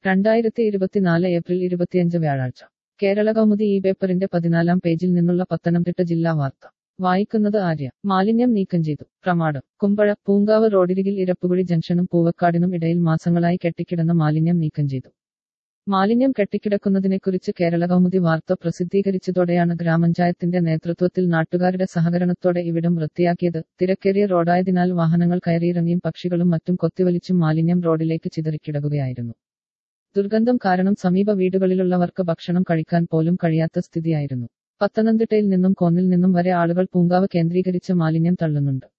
രണ്ടായിരത്തി ഇരുപത്തിനാല് ഏപ്രിൽ ഇരുപത്തിയഞ്ച് വ്യാഴാഴ്ച കേരള കൗമുദി ഈ പേപ്പറിന്റെ പതിനാലാം പേജിൽ നിന്നുള്ള പത്തനംതിട്ട ജില്ലാ വാർത്ത വായിക്കുന്നത് ആര്യ മാലിന്യം നീക്കം ചെയ്തു പ്രമാടം കുമ്പഴ പൂങ്കാവ് റോഡിരികിൽ ഇരപ്പുകുഴി ജംഗ്ഷനും പൂവക്കാടിനും ഇടയിൽ മാസങ്ങളായി കെട്ടിക്കിടന്ന മാലിന്യം നീക്കം ചെയ്തു മാലിന്യം കെട്ടിക്കിടക്കുന്നതിനെക്കുറിച്ച് കേരള കൗമുദി വാർത്ത പ്രസിദ്ധീകരിച്ചതോടെയാണ് ഗ്രാമപഞ്ചായത്തിന്റെ നേതൃത്വത്തിൽ നാട്ടുകാരുടെ സഹകരണത്തോടെ ഇവിടം വൃത്തിയാക്കിയത് തിരക്കേറിയ റോഡായതിനാൽ വാഹനങ്ങൾ കയറിയിറങ്ങിയും പക്ഷികളും മറ്റും കൊത്തിവലിച്ചും മാലിന്യം റോഡിലേക്ക് ചിതറിക്കിടക്കുകയായിരുന്നു ദുർഗന്ധം കാരണം സമീപ വീടുകളിലുള്ളവർക്ക് ഭക്ഷണം കഴിക്കാൻ പോലും കഴിയാത്ത സ്ഥിതിയായിരുന്നു പത്തനംതിട്ടയിൽ നിന്നും കോന്നിൽ നിന്നും വരെ ആളുകൾ പൂങ്കാവ് കേന്ദ്രീകരിച്ച് മാലിന്യം തള്ളുന്നുണ്ട്